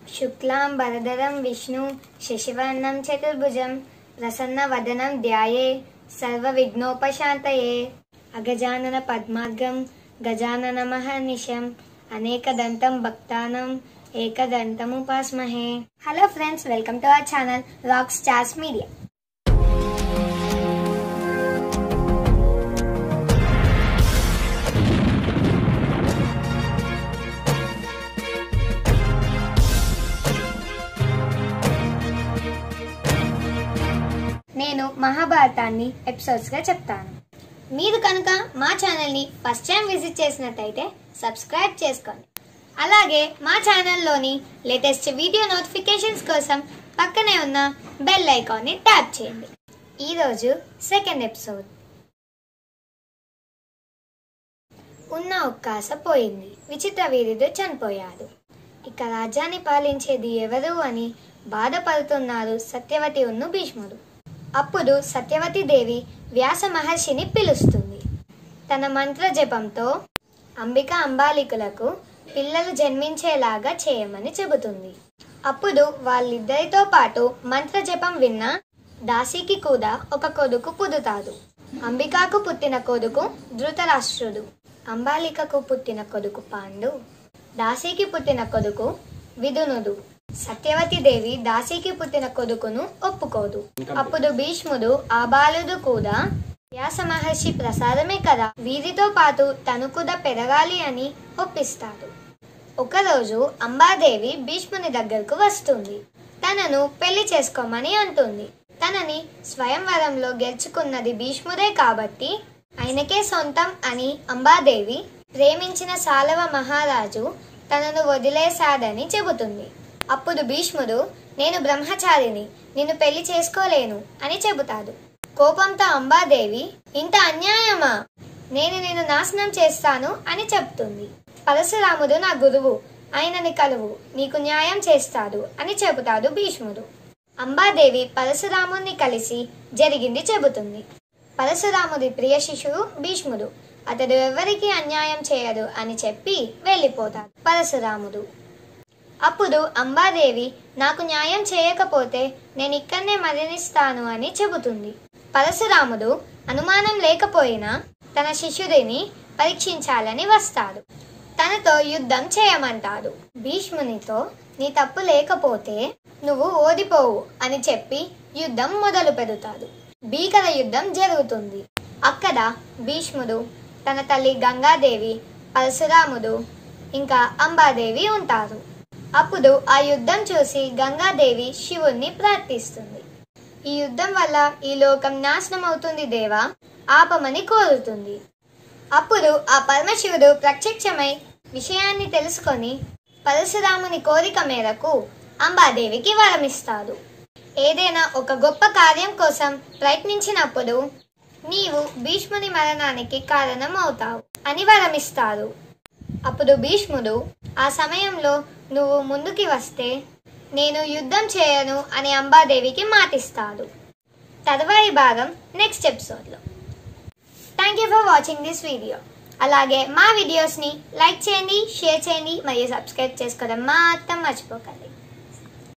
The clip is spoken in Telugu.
శుక్లాం వరదరం విష్ణు శశివర్ణం చతుర్భుజం ప్రసన్న వదనం ధ్యాయే సర్వ విఘ్నోపశాంతయే అగజానన పద్మార్గం గజానన మహర్నిశం అనేకదంతం భక్తానం ఏకదంతముపాస్మహే hello friends welcome to our channel rock stars media నేను మహాభారతాన్ని ఎపిసోడ్స్ గా చెప్తాను మీరు కనుక మా ఛానల్ ని ఫస్ట్ టైం విజిట్ చేసినట్టయితే సబ్స్క్రైబ్ చేసుకోండి అలాగే మా ఛానల్లోని లేటెస్ట్ వీడియో నోటిఫికేషన్స్ కోసం పక్కనే ఉన్న బెల్ ఐకాన్ ని ట్యాప్ చేయండి ఈరోజు సెకండ్ ఎపిసోడ్ ఉన్న ఒక్కాస పోయింది విచిత్ర వీరుడు చనిపోయాడు ఇక రాజ్యాన్ని పాలించేది ఎవరు అని బాధపడుతున్నారు సత్యవతి ఉన్ను భీష్ముడు అప్పుడు సత్యవతి దేవి వ్యాస మహర్షిని పిలుస్తుంది తన మంత్ర జపంతో అంబిక అంబాలికులకు పిల్లలు జన్మించేలాగా చేయమని చెబుతుంది అప్పుడు వాళ్ళిద్దరితో పాటు మంత్ర జపం విన్న దాసికి కూడా ఒక కొడుకు పుడుతాడు అంబికాకు పుట్టిన కొడుకు ధృతరాష్ట్రుడు అంబాలికకు పుట్టిన కొడుకు పాండు దాసికి పుట్టిన కొడుకు విదునుడు సత్యవతి దేవి దాసికి పుట్టిన కొడుకును ఒప్పుకోదు అప్పుడు భీష్ముడు ఆ బాలుడు కూడా వ్యాస మహర్షి ప్రసాదమే కదా వీరితో పాటు తను కూడా పెరగాలి అని ఒప్పిస్తాడు ఒకరోజు అంబాదేవి భీష్ముని దగ్గరకు వస్తుంది తనను పెళ్లి చేసుకోమని అంటుంది తనని స్వయంవరంలో గెలుచుకున్నది భీష్ముడే కాబట్టి ఆయనకే సొంతం అని అంబాదేవి ప్రేమించిన సాలవ మహారాజు తనను వదిలేశాడని చెబుతుంది అప్పుడు భీష్ముడు నేను బ్రహ్మచారిని నిన్ను పెళ్లి చేసుకోలేను అని చెబుతాడు కోపంతో అంబాదేవి ఇంత అన్యాయమా నేను నిన్ను నాశనం చేస్తాను అని చెప్తుంది పరశురాముడు నా గురువు ఆయనని కలువు నీకు న్యాయం చేస్తాడు అని చెబుతాడు భీష్ముడు అంబాదేవి పరశురాముని కలిసి జరిగింది చెబుతుంది పరశురాముడి ప్రియ శిశువు భీష్ముడు అతడు ఎవరికి అన్యాయం చేయడు అని చెప్పి వెళ్ళిపోతాడు పరశురాముడు అప్పుడు అంబాదేవి నాకు న్యాయం చేయకపోతే నేను ఇక్కడనే మరణిస్తాను అని చెబుతుంది పరశురాముడు అనుమానం లేకపోయినా తన శిష్యుడిని పరీక్షించాలని వస్తాడు తనతో యుద్ధం చేయమంటాడు భీష్మునితో నీ తప్పు లేకపోతే నువ్వు ఓడిపోవు అని చెప్పి యుద్ధం మొదలు పెడతాడు భీకర యుద్ధం జరుగుతుంది అక్కడ భీష్ముడు తన తల్లి గంగాదేవి పరశురాముడు ఇంకా అంబాదేవి ఉంటారు అప్పుడు ఆ యుద్ధం చూసి గంగాదేవి శివుణ్ణి ప్రార్థిస్తుంది ఈ యుద్ధం వల్ల ఈ లోకం నాశనం అవుతుంది దేవా ఆపమని కోరుతుంది అప్పుడు ఆ పరమశివుడు ప్రత్యక్షమై విషయాన్ని తెలుసుకొని పరశురాముని కోరిక మేరకు అంబాదేవికి వరమిస్తాడు ఏదైనా ఒక గొప్ప కార్యం కోసం ప్రయత్నించినప్పుడు నీవు భీష్ముని మరణానికి కారణం అవుతావు అని వరమిస్తాడు అప్పుడు భీష్ముడు ఆ సమయంలో నువ్వు ముందుకి వస్తే నేను యుద్ధం చేయను అని అంబాదేవికి మాటిస్తాడు తదువారి భాగం నెక్స్ట్ ఎపిసోడ్లో thank you for watching this video అలాగే మా వీడియోస్ని లైక్ చేయండి షేర్ చేయండి మరియు సబ్స్క్రైబ్ చేసుకోవడం మాత్రం మర్చిపోకండి